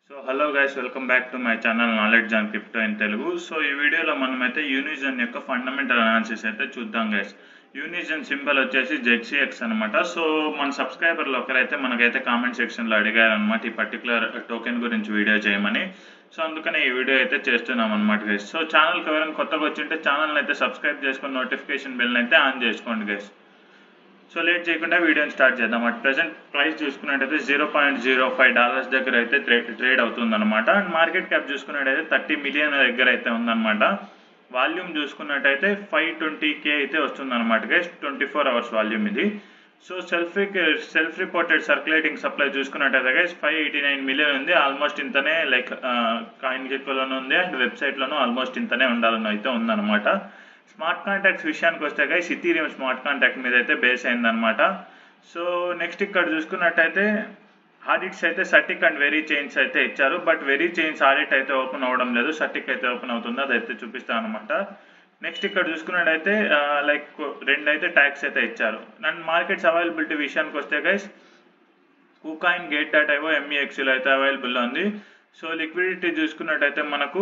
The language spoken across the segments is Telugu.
so hello guys welcome back to my channel knowledge on crypto in Telugu so ఈ వీడియోలో మనమైతే యూనిజన్ యొక్క ఫండమెంటల్ అనాలిసిస్ అయితే చూద్దాం గైస్ యూనిజన్ సింబల్ వచ్చేసి జెడ్సీఎక్స్ అనమాట సో మన సబ్స్క్రైబర్లు ఒకరైతే మనకైతే కామెంట్ సెక్షన్లో అడిగారు అనమాట ఈ పర్టికులర్ టోకెన్ గురించి వీడియో చేయమని సో అందుకనే ఈ వీడియో అయితే చేస్తున్నాం అనమాట గైస్ సో ఛానల్కి ఎవరైనా కొత్తగా వచ్చింటే ఛానల్ అయితే సబ్స్క్రైబ్ చేసుకొని నోటిఫికేషన్ బెల్ అయితే ఆన్ చేసుకోండి గైస్ సో లేట్ చేయకుండా వీడియోని స్టార్ట్ చేద్దాం అట్ ప్రెసెంట్ ప్రైస్ చూసుకున్నట్టయితే zero point zero five dollars దగ్గర అయితే ట్రేడ్ ట్రేడ్ అవుతుందన్నమాట అండ్ మార్కెట్ క్యాప్ చూసుకున్నట్టయితే థర్టీ మిలియన్ దగ్గర అయితే ఉందన్నమాట వాల్యూమ్ చూసుకున్నట్టయితే ఫైవ్ ట్వంటీ కే అయితే వస్తుందన్నమాట guys twenty four hours volume ఇది so self self reported circulating supply చూసుకున్నట్టయితే guys five eighty nine million ఉంది ఆల్మోస్ట్ ఇంతనే లైక్ కాయిన్ గిక్లోనూ ఉంది అండ్ వెబ్సైట్లోనూ ఆల్మోస్ట్ ఇంతనే ఉండాలని అయితే ఉందన్నమాట స్మార్ట్ కాంటాక్ట్స్ విషయానికి వస్తే గైస్ ఇథీరియం స్మార్ట్ కాంటాక్ట్ మీద అయితే బేస్ అయిందనమాట సో నెక్స్ట్ ఇక్కడ చూసుకున్నట్టయితే ఆడిట్స్ అయితే సటిక్ అండ్ వెరీ చైన్స్ అయితే ఇచ్చారు బట్ వెరీ చైన్స్ ఆడిట్ అయితే ఓపెన్ అవ్వడం లేదు సటిక్ అయితే ఓపెన్ అవుతుంది అది అయితే చూపిస్తాను అనమాట నెక్స్ట్ ఇక్కడ చూసుకున్నట్టయితే లైక్ రెండు అయితే ట్యాక్స్ అయితే ఇచ్చారు అండ్ మార్కెట్స్ అవైలబిలిటీ విషయానికి వస్తే guys KuCoin gate dot io ఎంఈఎక్స్లో అయితే అవైలబుల్లో ఉంది సో లిక్విడిటీ చూసుకున్నట్టయితే మనకు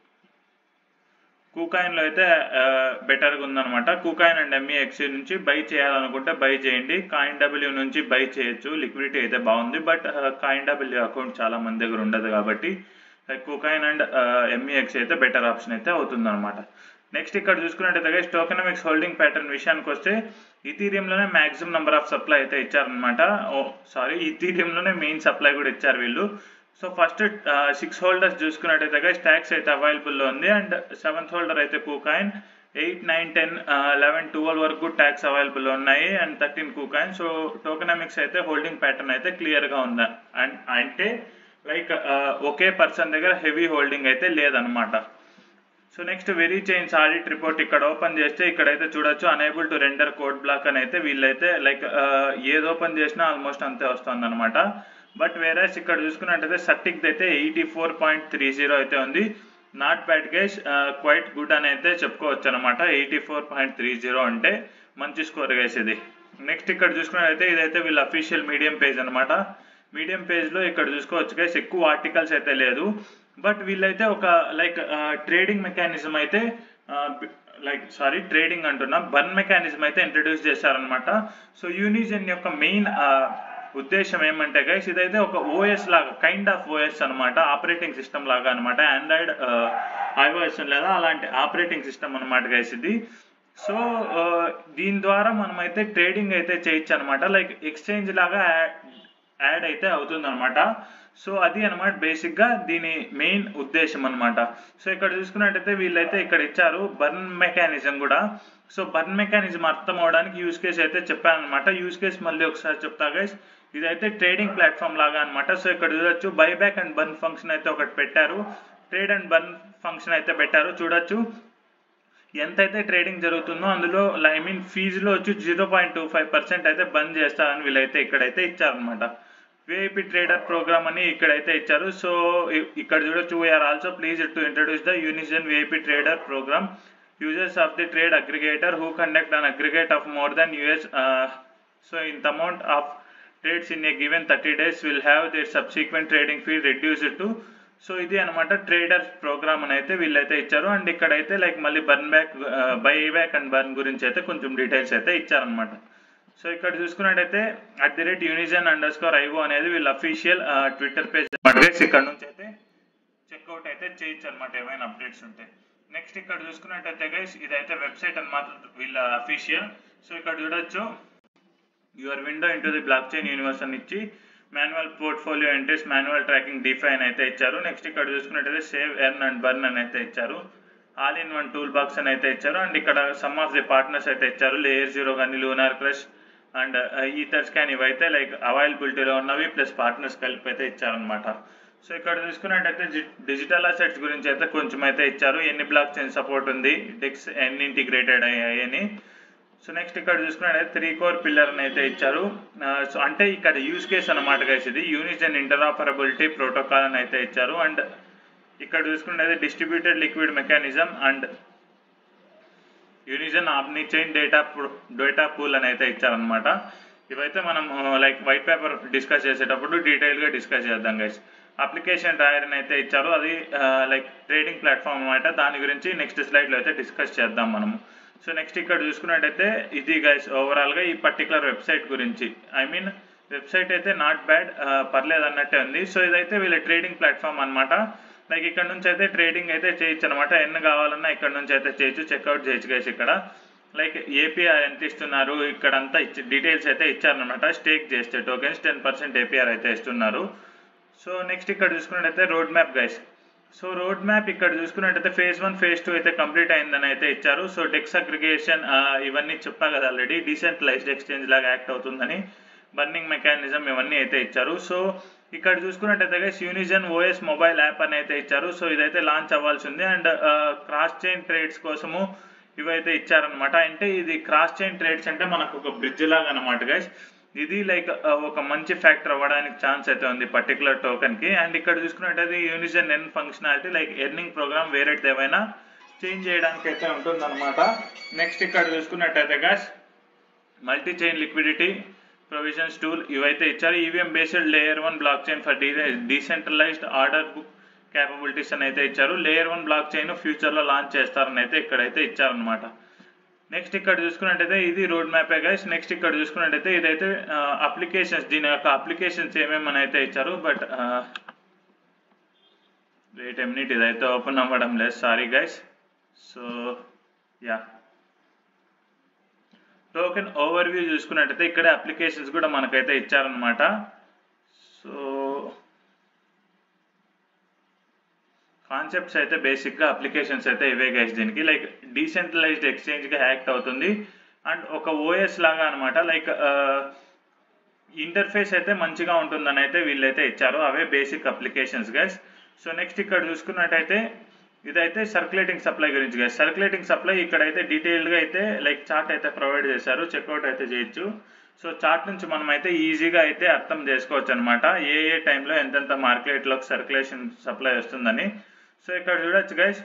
కూకాయిన్లో అయితే బెటర్గా ఉందన్నమాట కూకాయిన్ అండ్ ఎంఈఎక్సీ నుంచి బై చేయాలనుకుంటే బై చేయండి కాయిన్ డబ్ల్యూ నుంచి బై చేయొచ్చు లిక్విడిటీ అయితే బాగుంది బట్ కాయిన్ డబ్ల్యూ అకౌంట్ చాలా మంది దగ్గర ఉండదు కాబట్టి కూకాయిన్ అండ్ ఎంఈఎక్స్ అయితే బెటర్ ఆప్షన్ అయితే అవుతుందన్నమాట నెక్స్ట్ ఇక్కడ చూసుకున్నట్టయితే గైస్ టోకెనమిక్స్ హోల్డింగ్ ప్యాటర్న్ విషయానికి వస్తే ఇథీరియంలోనే మ్యాక్సిమం నెంబర్ ఆఫ్ సప్లై అయితే ఇచ్చారనమాట ఓ సారీ ఇథీరియంలోనే మెయిన్ సప్లై కూడా ఇచ్చారు వీళ్ళు సో ఫస్ట్ సిక్స్ హోల్డర్స్ చూసుకున్నట్టయితే గైస్ ట్యాక్స్ అయితే అవైలబుల్లో ఉంది అండ్ సెవెంత్ హోల్డర్ అయితే KuCoin eight nine ten eleven twelve వరకు ట్యాక్స్ అవైలబుల్ ఉన్నాయి and thirteen KuCoin so tokenomics అయితే హోల్డింగ్ ప్యాటర్న్ అయితే క్లియర్గా ఉంది అండ్ అంటే లైక్ ఒకే పర్సన్ దగ్గర హెవీ హోల్డింగ్ అయితే లేదనమాట so next Verichains audit report ఇక్కడ ఓపెన్ చేస్తే ఇక్కడైతే చూడొచ్చు unable to render code block అని అయితే వీళ్ళైతే లైక్ ఏది ఓపెన్ చేసినా ఆల్మోస్ట్ అంతే వస్తుంది అనమాట బట్ వేరేస్ ఇక్కడ చూసుకున్నట్టయితే సర్టిక్ అయితే eighty four point three zero అయితే ఉంది not bad guys quite good అని అయితే చెప్పుకోవచ్చు అనమాట eighty four point three zero అంటే మంచి స్కోర్ గైస్ ఇది నెక్స్ట్ ఇక్కడ చూసుకున్నట్టయితే ఇదైతే వీళ్ళ అఫీషియల్ మీడియం పేజ్ అనమాట మీడియం పేజ్లో ఇక్కడ చూసుకోవచ్చు గైస్ ఎక్కువ ఆర్టికల్స్ అయితే లేదు బట్ వీళ్ళైతే ఒక లైక్ ట్రేడింగ్ మెకానిజం అయితే లైక్ సారీ ట్రేడింగ్ అంటున్నా బర్న్ మెకానిజం అయితే ఇంట్రడ్యూస్ చేశారనమాట సో యూనిజన్ యొక్క మెయిన్ ఉద్దేశం ఏమంటే గైస్ ఇదైతే ఒక ఓఎస్ లాగా కైండ్ ఆఫ్ ఓఎస్ అనమాట ఆపరేటింగ్ సిస్టమ్ లాగా అనమాట ఆండ్రాయిడ్ ఐఓఎస్ లేదా అలాంటి ఆపరేటింగ్ సిస్టమ్ అనమాట గైస్ ఇది సో దీని ద్వారా మనమైతే ట్రేడింగ్ అయితే చేయొచ్చు అనమాట లైక్ ఎక్స్చేంజ్ లాగా యాడ్ అయితే అవుతుంది అనమాట సో అది అనమాట బేసిక్గా దీని మెయిన్ ఉద్దేశం అనమాట సో ఇక్కడ చూసుకున్నట్టయితే వీళ్ళైతే ఇక్కడ ఇచ్చారు బర్న్ మెకానిజం కూడా సో బర్న్ మెకానిజం అర్థం అవడానికి యూస్ కేస్ అయితే చెప్పాను అనమాట యూస్ కేస్ మళ్ళీ ఒకసారి చెప్తా గైస్ ఇదైతే ట్రేడింగ్ ప్లాట్ఫామ్ లాగా అనమాట సో ఇక్కడ చూడొచ్చు బైబ్యాక్ అండ్ బర్న్ ఫంక్షన్ అయితే ఒకటి పెట్టారు ట్రేడ్ అండ్ బర్న్ ఫంక్షన్ అయితే పెట్టారు చూడొచ్చు ఎంతైతే ట్రేడింగ్ జరుగుతుందో అందులో ఐ మీన్ ఫీజులో వచ్చి zero point two five percent అయితే బంద్ చేస్తారని వీళ్ళైతే ఇక్కడైతే ఇచ్చారనమాట విఐపి ట్రేడర్ ప్రోగ్రామ్ అని ఇక్కడైతే ఇచ్చారు సో ఇక్కడ చూడొచ్చు we're also please to introduce the Unizen VIP trader program users of the trade aggregator who conduct an aggregate of more than US so ఇంత amount of trades in a given thirty days will have their subsequent trading fee reduced to so ఇది అనమాట ట్రేడర్స్ ప్రోగ్రామ్ అని అయితే వీళ్ళైతే ఇచ్చారు అండ్ ఇక్కడైతే లైక్ మళ్ళీ burn back buy back and burn గురించి అయితే కొంచెం డీటెయిల్స్ అయితే ఇచ్చారనమాట సో ఇక్కడ చూసుకున్నట్టయితే at the rate Unizen underscore io అనేది వీళ్ళ అఫీషియల్ ట్విట్టర్ పేజ్ అడ్రస్ ఇక్కడ నుంచి అయితే చెక్అవుట్ అయితే చేయొచ్చు అనమాట ఏమైనా అప్డేట్స్ ఉంటే నెక్స్ట్ ఇక్కడ చూసుకున్నట్టయితే గైస్ ఇదైతే వెబ్సైట్ అనమాట వీళ్ళ అఫీషియల్ సో ఇక్కడ చూడొచ్చు your window into the blockchain universe అని ఇచ్చి manual portfolio entries manual tracking DeFi అని అయితే ఇచ్చారు నెక్స్ట్ ఇక్కడ చూసుకున్నట్టయితే సేవ్ ఎర్న్ అండ్ బర్న్ అని అయితే ఇచ్చారు all in one toolbox అని అయితే ఇచ్చారు అండ్ ఇక్కడ సమ్ ఆఫ్ ది పార్ట్నర్స్ అయితే ఇచ్చారు లేయర్ జీరో కానీ LunarCrush and Etherscan ఇవైతే లైక్ అవైలబిలిటీలో ఉన్నవి ప్లస్ పార్ట్నర్స్ కలిపి అయితే ఇచ్చారనమాట సో ఇక్కడ చూసుకున్నట్టయితే డిజిటల్ అసెట్స్ గురించి అయితే కొంచెం అయితే ఇచ్చారు ఎన్ని బ్లాక్ చైన్ సపోర్ట్ ఉంది డెక్స్ ఎన్ని ఇంటిగ్రేటెడ్ అయ్యాయని సో నెక్స్ట్ ఇక్కడ చూసుకున్నట్టయితే త్రీ కోర్ పిల్లర్ అని అయితే ఇచ్చారు సో అంటే ఇక్కడ యూస్ కేస్ అనమాట గైస్ ఇది యూనిజన్ ఇంటరాపరబిలిటీ ప్రోటోకాల్ అని అయితే ఇచ్చారు అండ్ ఇక్కడ చూసుకున్నది distributed liquid mechanism and Unizen omnichain data data pool అని అయితే ఇచ్చారనమాట ఇవైతే మనం లైక్ వైట్ పేపర్ డిస్కస్ చేసేటప్పుడు డీటెయిల్గా డిస్కస్ చేద్దాం గైస్ అప్లికేషన్ డ్రాయర్ని అయితే ఇచ్చారు అది లైక్ ట్రేడింగ్ ప్లాట్ఫామ్ అనమాట దాని గురించి నెక్స్ట్ స్లైడ్లో అయితే డిస్కస్ చేద్దాం మనము సో నెక్స్ట్ ఇక్కడ చూసుకున్నట్టయితే ఇది గైస్ ఓవరాల్గా ఈ పర్టికులర్ వెబ్సైట్ గురించి ఐ మీన్ వెబ్సైట్ అయితే నాట్ బ్యాడ్ పర్లేదు అన్నట్టే ఉంది సో ఇదైతే వీళ్ళ ట్రేడింగ్ ప్లాట్ఫామ్ అనమాట లైక్ ఇక్కడ నుంచి అయితే ట్రేడింగ్ అయితే చేయొచ్చు అనమాట ఎన్ని కావాలన్నా ఇక్కడ నుంచి అయితే చేయొచ్చు చెక్అవుట్ చేయొచ్చు గైస్ ఇక్కడ లైక్ ఏపీఆర్ ఎంత ఇస్తున్నారు ఇక్కడ అంతా ఇచ్చి డీటెయిల్స్ అయితే ఇచ్చారనమాట స్టేక్ చేస్తే టోకెన్స్ టెన్ పర్సెంట్ ఏపీఆర్ అయితే ఇస్తున్నారు సో నెక్స్ట్ ఇక్కడ చూసుకున్నట్టయితే roadmap guys so roadmap ఇక్కడ చూసుకున్నట్టయితే ఫేజ్ వన్ ఫేజ్ టూ అయితే కంప్లీట్ అయిందని అయితే ఇచ్చారు సో డెక్స్ అగ్రిగేషన్ ఇవన్నీ చెప్పా కదా ఆల్రెడీ డీసెంట్రలైజ్డ్ ఎక్స్చేంజ్ లాగా యాక్ట్ అవుతుందని బర్నింగ్ మెకానిజం ఇవన్నీ అయితే ఇచ్చారు సో ఇక్కడ చూసుకున్నట్టయితే guys Unizen OS mobile app అని అయితే ఇచ్చారు సో ఇదైతే లాంచ్ అవ్వాల్సి ఉంది అండ్ క్రాస్ చైన్ ట్రేడ్స్ కోసము ఇవైతే ఇచ్చారనమాట అంటే ఇది క్రాస్ చైన్ ట్రేడ్స్ అంటే మనకు ఒక బ్రిడ్జ్ లాగా అనమాట గైస్ ఇది లైక్ ఒక మంచి ఫ్యాక్టర్ అవ్వడానికి ఛాన్స్ అయితే ఉంది పర్టికులర్ టోకెన్ కి అండ్ ఇక్కడ చూసుకున్నట్టయితే Unizen an functionality like earning program వేరేది ఏమైనా చేంజ్ చేయడానికి అయితే ఉంటుందన్నమాట నెక్స్ట్ ఇక్కడ చూసుకున్నట్టయితే guys multi chain liquidity provisions tool ఇవైతే ఇచ్చారు EVM based layer one blockchain for decentralized order book capabilities అని అయితే ఇచ్చారు లేయర్ వన్ బ్లాక్ చైన్ ఫ్యూచర్లో లాంచ్ చేస్తారని అయితే ఇక్కడైతే ఇచ్చారనమాట నెక్స్ట్ ఇక్కడ చూసుకున్నట్టయితే ఇది రోడ్ మ్యాపే గైస్ నెక్స్ట్ ఇక్కడ చూసుకున్నట్టయితే ఇదైతే అప్లికేషన్స్ దీని యొక్క అప్లికేషన్స్ ఏమేమని అయితే ఇచ్చారు బట్ వెయిట్ మినిట్ ఇదైతే ఓపెన్ అవ్వడం లేదు sorry guys so ya token overview చూసుకున్నట్టయితే ఇక్కడ అప్లికేషన్స్ కూడా మనకైతే ఇచ్చారనమాట సో కాన్సెప్ట్స్ అయితే బేసిక్గా అప్లికేషన్స్ అయితే ఇవే గైస్ దీనికి లైక్ డీసెంట్రలైజ్డ్ ఎక్స్చేంజ్గా యాక్ట్ అవుతుంది అండ్ ఒక ఓఎస్ లాగా అనమాట లైక్ ఇంటర్ఫేస్ అయితే మంచిగా ఉంటుందని అయితే వీళ్ళైతే ఇచ్చారు అవే basic applications guys so next ఇక్కడ చూసుకున్నట్టయితే ఇదైతే సర్క్యులేటింగ్ సప్లై గురించి గైస్ సర్క్యులేటింగ్ సప్లై ఇక్కడైతే డీటెయిల్డ్గా అయితే లైక్ చార్ట్ అయితే ప్రొవైడ్ చేశారు చెక్అవుట్ అయితే చేయొచ్చు సో చార్ట్ నుంచి మనం అయితే ఈజీగా అయితే అర్థం చేసుకోవచ్చు అనమాట ఏ ఏ టైంలో ఎంతెంత మార్కెట్లోకి సర్క్యులేషన్ సప్లై వస్తుందని సో ఇక్కడ చూడొచ్చు గైస్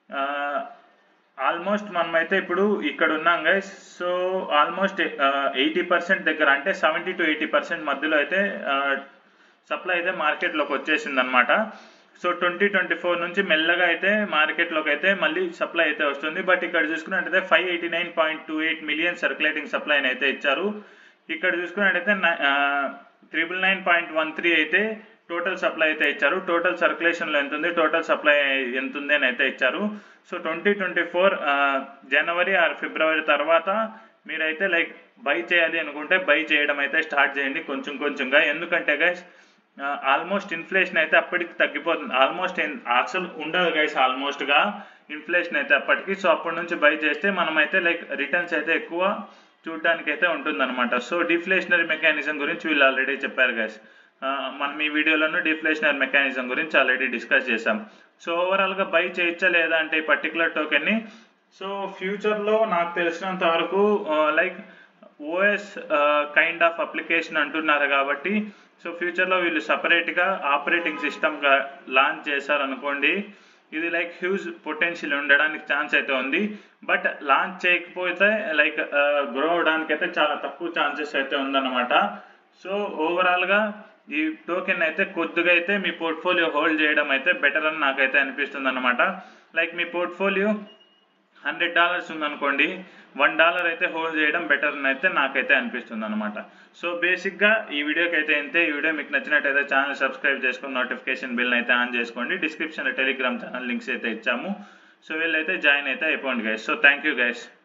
ఆల్మోస్ట్ మనమైతే ఇప్పుడు ఇక్కడ ఉన్నాం guys so almost eighty percent దగ్గర అంటే సెవెంటీ టు ఎయిటీ పర్సెంట్ మధ్యలో అయితే సప్లై అయితే మార్కెట్లోకి వచ్చేసింది అనమాట సో ట్వంటీ ట్వంటీ ఫోర్ నుంచి మెల్లగా అయితే మార్కెట్లోకి అయితే మళ్ళీ సప్లై అయితే వస్తుంది బట్ ఇక్కడ చూసుకున్నట్టయితే five eighty nine point two eight million circulating సప్లైని అయితే ఇచ్చారు ఇక్కడ చూసుకున్నట్టయితే triple nine point one three అయితే టోటల్ సప్లై అయితే ఇచ్చారు టోటల్ సర్క్యులేషన్లో ఎంత ఉంది టోటల్ సప్లై ఎంత ఉంది అని అయితే ఇచ్చారు సో ట్వంటీ ట్వంటీ ఫోర్ జనవరి ఆర్ ఫిబ్రవరి తర్వాత మీరైతే లైక్ బై చేయాలి అనుకుంటే బై చేయడం అయితే స్టార్ట్ చేయండి కొంచెం కొంచెంగా ఎందుకంటే గైస్ ఆల్మోస్ట్ ఇన్ఫ్లేషన్ అయితే అప్పటికి తగ్గిపోతుంది ఆల్మోస్ట్ అసలు ఉండదు గైస్ ఆల్మోస్ట్గా ఇన్ఫ్లేషన్ అయితే అప్పటికి సో అప్పటి నుంచి బై చేస్తే మనమైతే లైక్ రిటర్న్స్ అయితే ఎక్కువ చూడడానికి అయితే ఉంటుందన్నమాట సో డిఫ్లేషనరీ మెకానిజం గురించి వీళ్ళు ఆల్రెడీ చెప్పారు గైస్ మనం ఈ వీడియోలోనూ డిఫ్లేషనరీ మెకానిజం గురించి ఆల్రెడీ డిస్కస్ చేసాం సో ఓవరాల్గా బై చేయొచ్చా లేదా అంటే ఈ పర్టికులర్ టోకెన్ని సో ఫ్యూచర్లో నాకు తెలిసినంత వరకు like OS kind of application అంటున్నారు కాబట్టి సో ఫ్యూచర్లో వీళ్ళు సపరేట్గా ఆపరేటింగ్ సిస్టమ్గా లాంచ్ చేశారనుకోండి ఇది లైక్ హ్యూజ్ పొటెన్షియల్ ఉండడానికి ఛాన్స్ అయితే ఉంది బట్ లాంచ్ చేయకపోతే లైక్ గ్రో అవడానికి అయితే చాలా తక్కువ ఛాన్సెస్ అయితే ఉందన్నమాట సో ఓవరాల్గా ఈ టోకెన్ అయితే కొద్దిగా అయితే మీ పోర్ట్ఫోలియో హోల్డ్ చేయడం అయితే బెటర్ అని నాకైతే అనిపిస్తుంది అనమాట లైక్ మీ పోర్ట్ఫోలియో హండ్రెడ్ డాలర్స్ ఉందనుకోండి వన్ డాలర్ అయితే హోల్డ్ చేయడం బెటర్ అని అయితే నాకైతే అనిపిస్తుంది అనమాట సో బేసిక్గా ఈ వీడియోకి అయితే అంతే ఈ వీడియో మీకు నచ్చినట్టయితే ఛానల్ సబ్స్క్రైబ్ చేసుకుని నోటిఫికేషన్ బిల్ అయితే ఆన్ చేసుకోండి డిస్క్రిప్షన్లో టెలిగ్రామ్ ఛానల్ లింక్స్ అయితే ఇచ్చాము సో వీళ్ళైతే జాయిన్ అయితే అయిపోండి guys so thank you guys